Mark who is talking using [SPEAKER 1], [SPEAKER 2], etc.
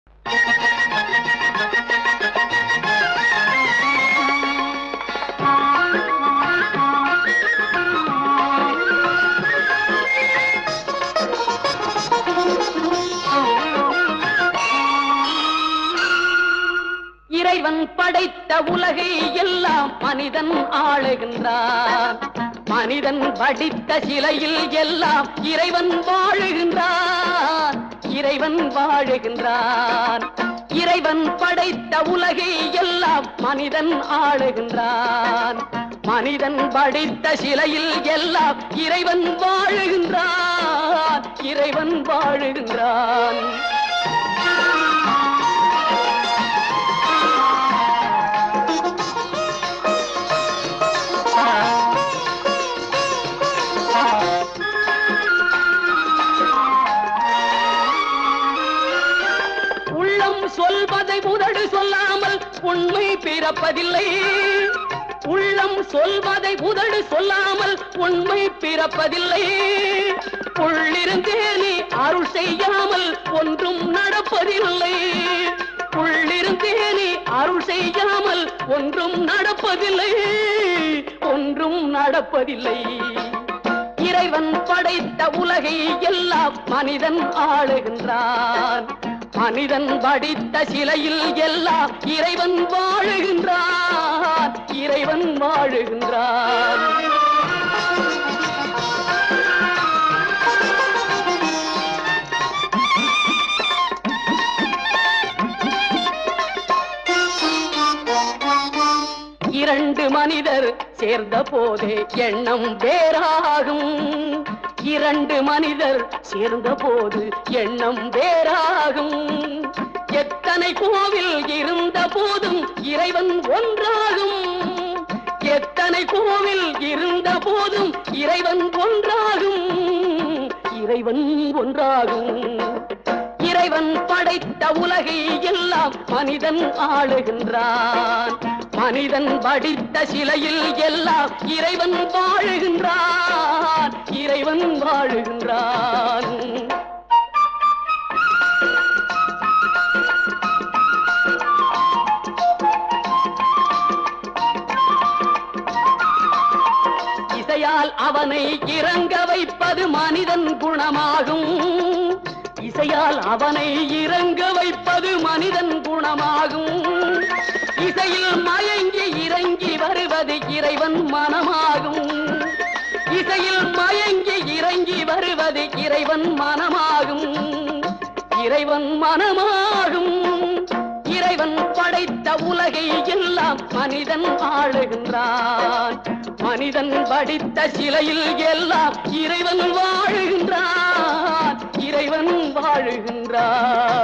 [SPEAKER 1] இறைவன் படைத்த உலகை எல்லாம் மனிதன் ஆளுகின்றான் மனிதன் படித்த சிலையில் எல்லாம் இறைவன் வாழுகின்றான் இறைவன் வாழுகின்றான் இறைவன் படைத்த உலகை எல்லாம் மனிதன் ஆளுகின்றான் மனிதன் படித்த சிலையில் எல்லாம் இறைவன் வாழுகின்றான் இறைவன் வாழுகின்றான் உள்ளம் சொல்வதை உதடு சொல்லாமல் உண்மை பிறப்பதில்லை உள்ளம் சொல்வதை உதடு சொல்லாமல் உண்மை பிறப்பதில்லை உள்ளிருந்தே நீ அருள் செய்யாமல் ஒன்றும் நடப்பதில்லை உள்ளிருந்தே நீ அருள் செய்யாமல் ஒன்றும் நடப்பதில்லை ஒன்றும் நடப்பதில்லை இறைவன் படைத்த உலகை எல்லாம் மனிதன் ஆளுகின்றான் மனிதன் படித்த சிலையில் எல்லாம் இறைவன் வாழுகின்றான் இறைவன் வாழுகின்றான் இரண்டு மனிதர் சேர்ந்த போதே எண்ணம் வேறாகும் இரண்டு மனிதர் சேர்ந்த போது எண்ணம் வேறாகும் எத்தனை கோவில் இருந்த போதும் இறைவன் ஒன்றாகும் எத்தனை கோவில் இருந்த போதும் இறைவன் ஒன்றாகும் இறைவன் ஒன்றாகும் இறைவன் படைத்த உலகை எல்லாம் மனிதன் ஆளுகின்றான் மனிதன் படித்த சிலையில் எல்லாம் இறைவன் வாழுகின்றான் இறைவன் வாழுகின்றான் இசையால் அவனை இறங்க வைப்பது மனிதன் குணமாகும் இசையால் அவனை இறங்க வைப்பது மனிதன் குணமாகும் இசையில் மயங்கி இறங்கி வருவது இறைவன் மனமாகும் இசையில் மயங்கி இறங்கி வருவது இறைவன் மனமாகும் இறைவன் மனமாகும் இறைவன் படைத்த உலகை எல்லாம் மனிதன் ஆளுகின்றான் மனிதன் படித்த சிலையில் எல்லாம் இறைவன் வாழுகின்றான் இறைவன் வாழுகின்றான்